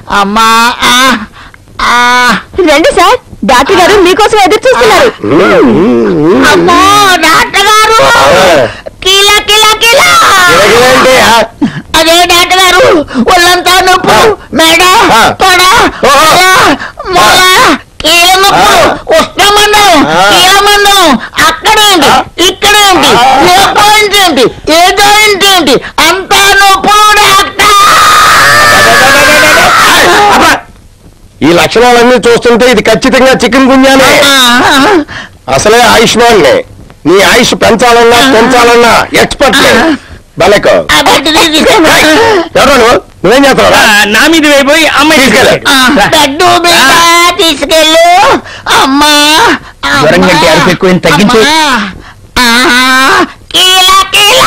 అమ్మా ఆ, ఆ. రండి సార్ డాక్టర్ గారు మీకోసం ఎదురు చూస్తున్నారు అమ్మో డాక్టర్ గారు కిల కిల కిల ఎలాగంటే, ఆ, అదే డాక్టర్ గారు ఒళ్ళంతా నొప్పు మెడ ఆ. తొడ ఓహో. తల, మొల కీళ్ళ నొప్పు ఆ. ఉష్ణమండం ఆ. కీలమండం అక్కడేంటి ఆ. ఇక్కడేంటి ఆ. ఏ పాయింట్ ఏంటి ఏ జాయింట్ ఏంటి అంతా నొప్పులు డాక్టర్ అబ్బా! ఈ లక్షణాలన్నీ చూస్తుంటే ఇది ఖచ్చితంగా చికెన్ గుంజానే అసలే ఆయుష్మాన్ నీ ఆయుష్ పెంచాలన్నా పెంచాలన్నా ఎక్స్పర్ట్ బలకో ఎవరు నువ్వు నువ్వేం చేస్తావు నా మీద వేయిపోయి అమ్మాయి తీసుకెళ్ళు. లడ్డు బిడ్డ తీసుకెళ్ళు అమ్మా అమ్మా. జ్వరం కంటే అరుపు ఎక్కువైంది, తగ్గించు. అమ్మా. ఆ, కీల కీల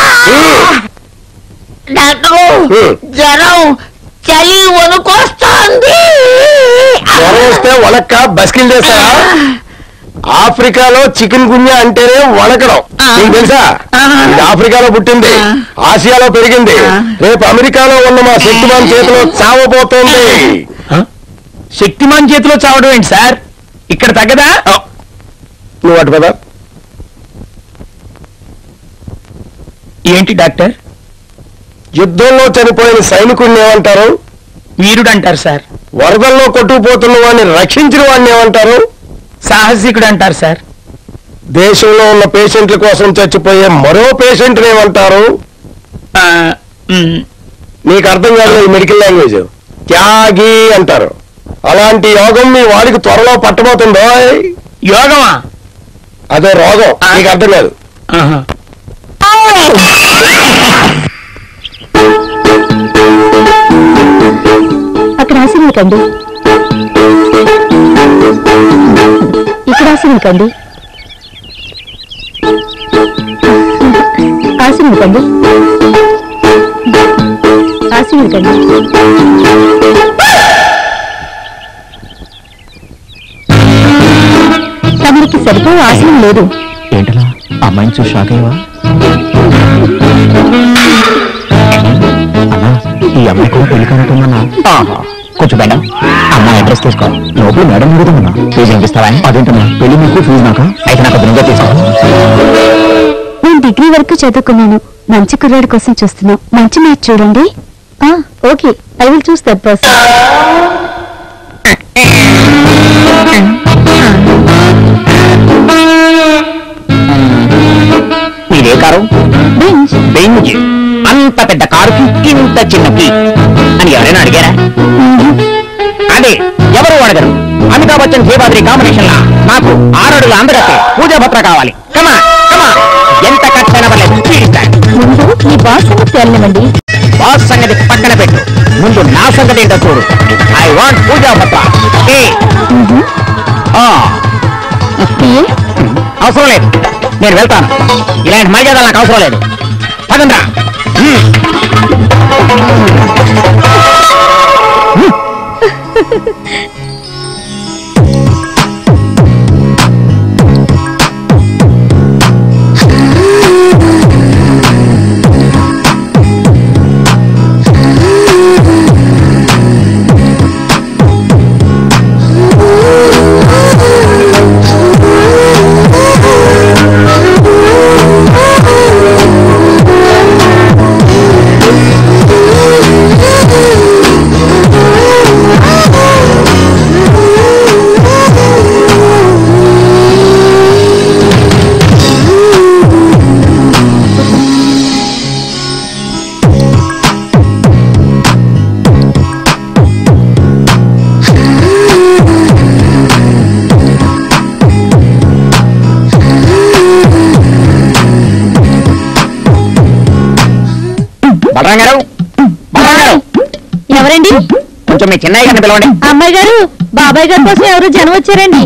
డాక్టరు ఉమ్. జ్వరం చలి వణుకొస్తోంది జ్వరం వస్తే వణక్క బస్కిల్ చేస్తారా ఆఫ్రికాలో చికెన్ గున్యా అంటేనే వణకడం ఆ. నీకు తెలుసా ఆ. ఇది ఆఫ్రికాలో పుట్టింది ఆ. ఆసియాలో పెరిగింది ఆ. రేపు అమెరికాలో ఉన్న మా శక్తిమాన్ చేతిలో చావబోతోంది శక్తిమాన్ చేతిలో చావడం ఏంటి సార్ ఇక్కడ తగ్గదా నువ్వు అటు పద ఏంటి డాక్టర్ యుద్ధంలో చనిపోయిన సైనికుడిని ఏమంటారు వీరుడు అంటారు సార్ వరదల్లో కొట్టుకుపోతున్న వాడిని రక్షించిన వాడిని ఏమంటారు సాహసికుడు అంటారు సార్ దేశంలో ఉన్న పేషెంట్ల కోసం చచ్చిపోయే మరో పేషెంట్ ఏమంటారు ఆ, మ్, నీకు అర్థం కాదు ఈ మెడికల్ లాంగ్వేజ్ త్యాగి అంటారు అలాంటి యోగం మీ వాడికి త్వరలో పట్టబోతుందో యోగమా అదే రోగం నీకు అర్థం కాదు ఆహా. అక్కడ ఆశీర్వకండి ఇక్కడ ఆశీర్వకండి ఆశీర్వకండి ఆశీర్వకండి తమరికి సరిపోయే ఆశయం లేదు ఏంటలా అమ్మాయిని చూసి షాక్ అయ్యవా అన్నా ఈ అమ్మాయి కూడా పెళ్లి కానట్టున్నా కొంచెం మేడం అమ్మాయి అడ్రస్ తీసుకో లోపల మేడం అడుగుతున్నా ఫీజు పంపిస్తావా అదేంటన్నా పెళ్లి మీకు ఫీజు నాక అయితే నాకు అదనంగా తీసుకో నేను డిగ్రీ వరకు చదువుకున్నాను మంచి కుర్రాడి కోసం చూస్తున్నాం మంచి మ్యాచ్ చూడండి ఆ, okay I will choose that person ఇదే కారు బెంచ్ బెంజ్ అంత పెద్ద కారుకి ఇంత చిన్న కీ అని ఎవరైనా అడిగారా అదే ఎవరు అడగరు అమితాబ్ బచ్చన్ జయబాద్రి కాంబినేషన్ లా నాకు ఆరడుల అందగతే పూజా భద్ర కావాలి కమా కమా ఎంత ఖర్చైనా పర్లేదు తీరుస్తాను ముందు మీ బాస్ సంగతి తేలనివ్వండి బాస్ సంగతి పక్కన పెట్టు ముందు నా సంగతి ఏంటో చూడు ఐ వాంట్ పూజా భద్ర ఏ ఆ, పిఏ అవసరం లేదు నేను వెళ్తాను ఇలాంటి మర్యాదలు నాకు అవసరం లేదు పదండ్రా హ్మ్. బలరాం గారు బలరాం గారు ఎవరండి కొంచెం మీ చిన్నయ్య గారిని పిలవండి అమ్మాయి గారు బాబాయ్ గారి కోసం ఎవరు జనం వచ్చారండి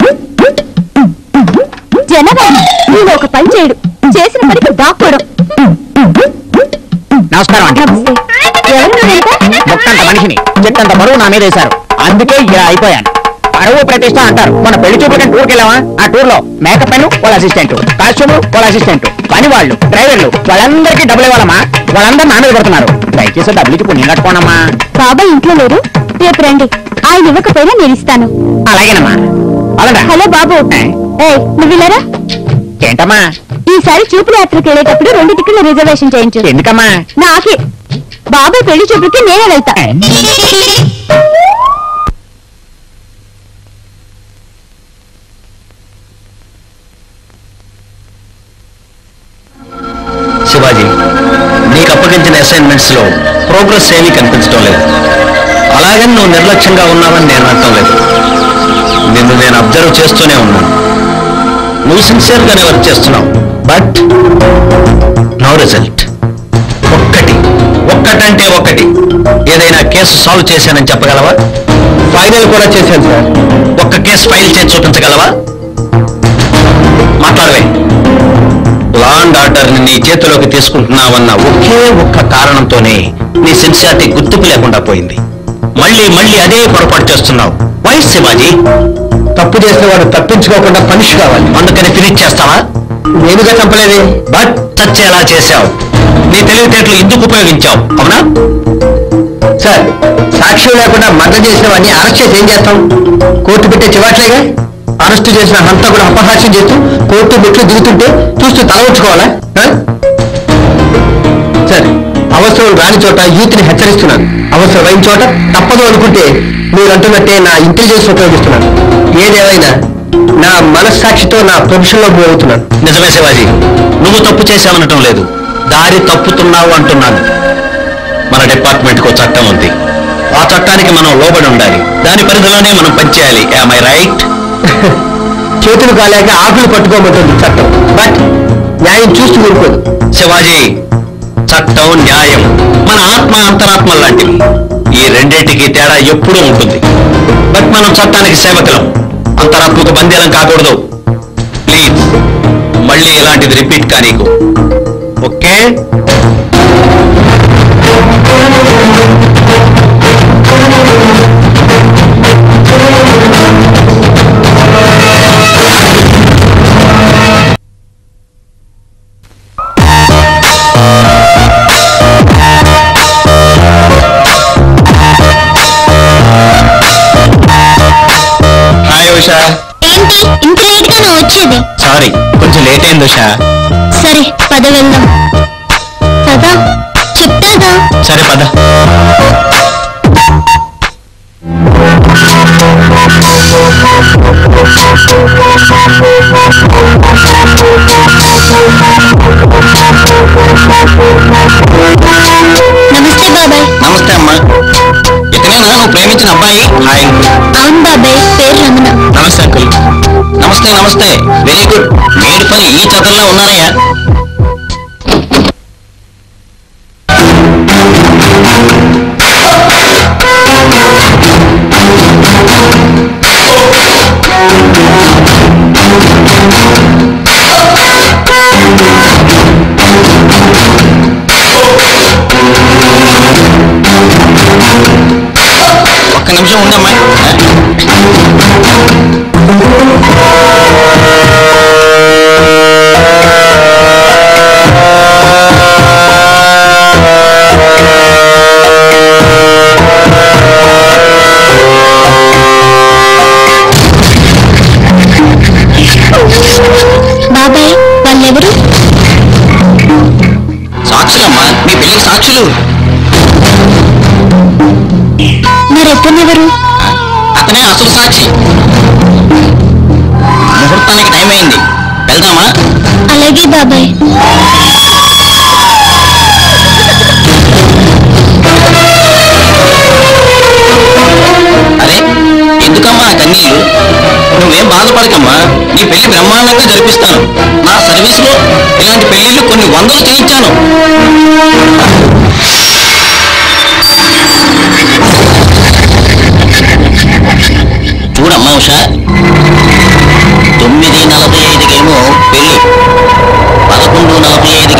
జనమా నేను ఒక పని చేయడు చేసిన పనికి దాక్కోవడం నమస్కారం అండి ఎవరు నువ్వెంత? మొక్కంత మనిషిని చెట్టంత బరువు నా మీద వేశారు అందుకే ఇలా అయిపోయాను పరువు ప్రతిష్ట అంటారు మన పెళ్లి చూపులకు టూర్కి వెళ్ళామా ఆ టూర్ లో మేకప్ మెన్ వాళ్ళ అసిస్టెంట్ కాస్ట్యూమ్ వాళ్ళ అసిస్టెంట్ పని వాళ్ళు డ్రైవర్లు వాళ్ళందరికీ డబ్బులు ఇవ్వాలమ్మా వాళ్ళందరూ నా మీద పడుతున్నారు దయచేసి డబ్బులు ఇచ్చి పుణ్యం కట్టుకోనమ్మా బాబాయ్ ఇంట్లో లేరు రేపు రండి ఆయన ఇవ్వకపోయినా నేను ఇస్తాను అలాగేనమ్మా అలాగా హలో బాబు ఏ నువ్వు వెళ్ళారా ఏంటమ్మా ఈసారి చూపుల యాత్రకు వెళ్ళేటప్పుడు రెండు టికెట్లు రిజర్వేషన్ చేయించు ఎందుకమ్మా నాకే బాబాయ్ పెళ్లి చూపులకి నేనే వెళ్తా శివాజీ నీకు అప్పగించిన అసైన్మెంట్స్ లో ప్రోగ్రెస్ ఏమీ కనిపించడం లేదు అలాగని నువ్వు నిర్లక్ష్యంగా ఉన్నావని నేను అనటం లేదు నిన్ను నేను అబ్జర్వ్ చేస్తూనే ఉన్నాను నువ్వు సిన్సియర్ గానే వర్క్ చేస్తున్నావు బట్ నో రిజల్ట్ ఒక్కటి ఒక్కటంటే ఒక్కటి ఏదైనా కేసు సాల్వ్ చేశానని చెప్పగలవా ఫైనల్ కూడా చేశాను సార్ ఒక్క కేసు ఫైల్ చేసి చూపించగలవా మాట్లాడవే లా అండ్ ఆర్డర్ ని నీ చేతిలోకి తీసుకుంటున్నావన్న ఒకే ఒక్క కారణంతోనే నీ సిన్సియారిటీ గుర్తింపు లేకుండా పోయింది మళ్ళీ మళ్ళీ అదే పొరపాటు చేస్తున్నావు వై శివాజీ తప్పు చేసిన వాడు తప్పించుకోకుండా పనిష్ కావాలి అందుకని ఫినిష్ చేస్తావా నేనుగా చంపలేదే బట్ చచ్చేలా చేశావు నీ తెలివితేటలు ఎందుకు ఉపయోగించావు అవునా సార్ సాక్ష్యం లేకుండా మద్దతు చేసిన వాడిని అరెస్ట్ చేసి ఏం చేస్తాం కోర్టు పెట్టే చివాట్లేగా అరెస్ట్ చేసిన హంతకుడు అపహాస్యం చేస్తూ కోర్టు మెట్లు దిగుతుంటే చూస్తూ తల ఉంచుకోవాలా ఆ? సార్ అవసరం రాని చోట యూత్ ని హెచ్చరిస్తున్నాను అవసరం అయిన చోట తప్పదు అనుకుంటే మీరు అంటున్నట్టే నా ఇంటెలిజెన్స్ ఉపయోగిస్తున్నాను ఏదేమైనా నా మనస్సాక్షితో నా ప్రొఫెషన్ లో మూవ్ అవుతున్నాను నిజమే శివాజీ నువ్వు తప్పు చేశావనటం లేదు దారి తప్పుతున్నావు అంటున్నాను మన డిపార్ట్మెంట్ కు చట్టం ఉంది ఆ చట్టానికి మనం లోబడి ఉండాలి దాని పరిధిలోనే మనం పనిచేయాలి ఐ రైట్ చేతులు కాలేక ఆకులు పట్టుకోమంటుంది చట్టం బట్ న్యాయం చూస్తూ ఊరుకోదు శివాజీ చట్టం న్యాయం మన ఆత్మ అంతరాత్మ లాంటివి ఈ రెండింటికి తేడా ఎప్పుడూ ఉంటుంది బట్ మనం చట్టానికి సేవకులం అంతరాత్మకు బందీలం కాకూడదు ప్లీజ్ మళ్ళీ ఇలాంటిది రిపీట్ కానీకు ఓకే హాయ్ ఉషా ఏంటి ఇంత లేట్ గా నువ్వు వచ్చేది సారీ కొంచెం లేట్ అయింది ఉషా సరే పద వెళ్దాం పదా చెప్తాగా సరే పద నమస్తే బాబాయ్ నమస్తే అమ్మా ఇతనేనా నువ్వు ప్రేమించిన అబ్బాయి హాయ్ అవును బాబాయ్ పేరు రమణ నమస్తే అంకుల్ నమస్తే నమస్తే వెరీ గుడ్ మీరు పని ఈ చదువులో ఉన్నారయ్యా ఒక్క నిమిషం ఉండమ్మా బాబాయ్ వాళ్ళెవరు సాక్షులమ్మా మీ పెళ్లికి సాక్షులు మరెత్తనెవరు అతనే అసలు సాక్షి ముహూర్తానికి టైం అయింది వెళ్దామా అలాగే బాబాయ్ అరే ఎందుకమ్మా ఆ కన్నీళ్ళు నువ్వేం బాధపడకమ్మా నీ పెళ్లి బ్రహ్మాండంగా జరిపిస్తాను నా సర్వీస్ లో ఇలాంటి పెళ్లిళ్ళు కొన్ని వందలు చేయించాను చూడమ్మా ఉషా తొమ్మిది నలభై ఐదుకేమో పెళ్లి పదకొండు నలభై ఐదుకి